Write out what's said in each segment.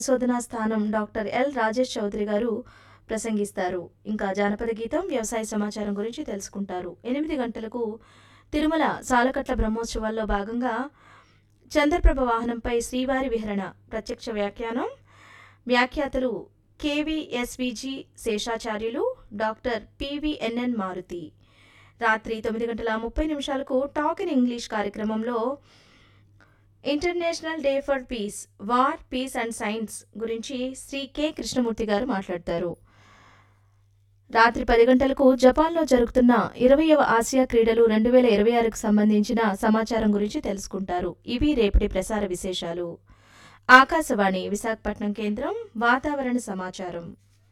శోధనా స్థానం doctor L Rajesh Chowdary గారు ప్రసంగిస్తారు ఇంకా జానపద గీతం వ్యవసాయ సమాచారం గురించి తెలుసుకుంటారు ఎనిమిది గంటలకు తిరుమల సాలకట్ల బ్రహ్మోత్సవాల్లో భాగంగా చంద్రప్రభ వాహనంపై శ్రీవారి విహరణ ప్రత్యక్ష వ్యాఖ్యానం వ్యాఖ్యాతలు KVSVG Seshacharyulu doctor PVNN Maruthi రాత్రి తొమ్మిది గంటల ముప్పై నిమిషాలకు టాక్ ఇన్ ఇంగ్లీష్ కార్యక్రమంలో international day for peace war peace and science గురించి శ్రీ కె కృష్ణమూర్తి గారు మాట్లాడతారు రాత్రి పది గంటలకు జపాన్లో జరుగుతున్న ఇరవయవ ఆసియా క్రీడలు రెండు వేల ఇరవై ఆరుకు సంబంధించిన సమాచారం గురించి తెలుసుకుంటారు ఇవి రేపటి ప్రసార విశేషాలు ఆకాశవాణి విశాఖపట్నం కేంద్రం వాతావరణ సమాచారం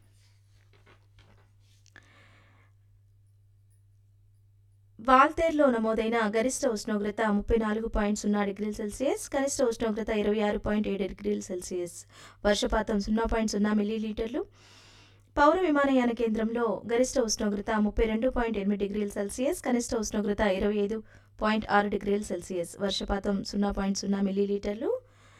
వాల్తేర్లో నమోదైన గరిష్ట ఉష్ణోగ్రత ముప్పై నాలుగు పాయింట్ సున్నా డిగ్రీల సెల్సియస్ కనిష్ట ఉష్ణోగ్రత ఇరవై ఆరు పాయింట్ ఏడు డిగ్రీల సెల్సియస్ వర్షపాతం సున్నా పాయింట్ సున్నా మిల్లీలీటర్లు పౌర విమానయాన కేంద్రంలో గరిష్ట ఉష్ణోగ్రత ముప్పై రెండు పాయింట్ ఎనిమిది డిగ్రీల సెల్సియస్ కనిష్ట ఉష్ణోగ్రత ఇరవై ఐదు పాయింట్ ఆరు డిగ్రీల సెల్సియస్ వర్షపాతం సున్నా పాయింట్ సున్నా మిల్లీలీటర్లు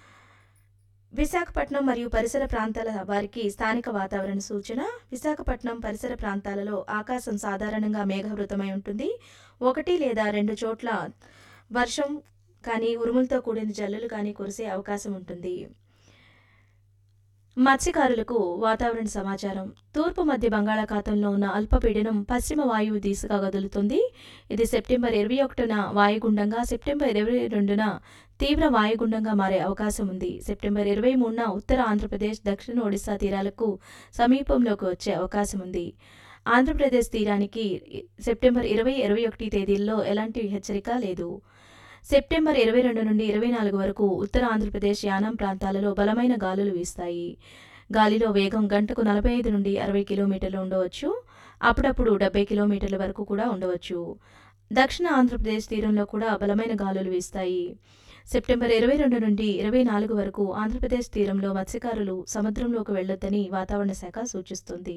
విశాఖపట్నం మరియు పరిసర ప్రాంతాల వారికి స్థానిక వాతావరణ సూచన విశాఖపట్నం పరిసర ప్రాంతాలలో ఆకాశం సాధారణంగా మేఘావృతమై ఉంటుంది ఒకటి లేదా రెండు చోట్ల వర్షం కానీ ఉరుములతో కూడిన జల్లులు కానీ కురిసే అవకాశం ఉంటుంది మత్స్యకారులకు వాతావరణ సమాచారం తూర్పు మధ్య బంగాళాఖాతంలో ఉన్న అల్పపీడనం పశ్చిమ వాయువు దిశగా కదులుతుంది ఇది సెప్టెంబర్ ఇరవై ఒకటిన వాయుగుండంగా సెప్టెంబర్ ఇరవై రెండున తీవ్ర వాయుగుండంగా మారే అవకాశం ఉంది సెప్టెంబర్ ఇరవై మూడున ఉత్తర ఆంధ్రప్రదేశ్ దక్షిణ ఒడిశా తీరాలకు సమీపంలోకి వచ్చే అవకాశం ఉంది ఆంధ్రప్రదేశ్ తీరానికి సెప్టెంబర్ ఇరవై ఇరవై ఒకటి తేదీల్లో ఎలాంటి హెచ్చరిక లేదు సెప్టెంబర్ ఇరవై రెండు నుండి ఇరవై నాలుగు వరకు ఉత్తర ఆంధ్రప్రదేశ్ యానాం ప్రాంతాలలో బలమైన గాలులు వీస్తాయి గాలిలో వేగం గంటకు నలభై ఐదు నుండి అరవై కిలోమీటర్లు ఉండవచ్చు అప్పుడప్పుడు డెబ్బై కిలోమీటర్ల వరకు కూడా ఉండవచ్చు దక్షిణ ఆంధ్రప్రదేశ్ తీరంలో కూడా బలమైన గాలులు వీస్తాయి సెప్టెంబర్ ఇరవై రెండు నుండి ఇరవై నాలుగు వరకు ఆంధ్రప్రదేశ్ తీరంలో మత్స్యకారులు సముద్రంలోకి వెళ్లొద్దని వాతావరణ శాఖ సూచిస్తుంది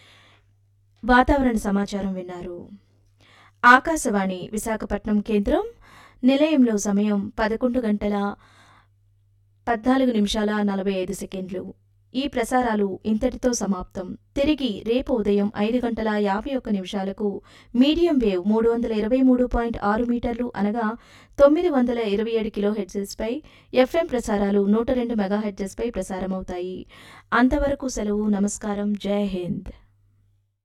వాతావరణ సమాచారం విన్నారు ఆకాశవాణి విశాఖపట్నం కేంద్రం నిలయంలో సమయం పదకొండు గంటల పద్నాలుగు నిమిషాల నలభై ఐదు సెకండ్లు ఈ ప్రసారాలు ఇంతటితో సమాప్తం తిరిగి రేపు ఉదయం ఐదు గంటల యాభై ఒక్క నిమిషాలకు మీడియం వేవ్ మూడు వందల ఇరవై మూడు పాయింట్ ఆరు మీటర్లు అనగా తొమ్మిది వందల ఇరవై ఏడు కిలో హెడ్జెస్పై ఎఫ్ఎం ప్రసారాలు నూట రెండు మెగా హెడ్జెస్పై ప్రసారమవుతాయి అంతవరకు సెలవు నమస్కారం జై హింద్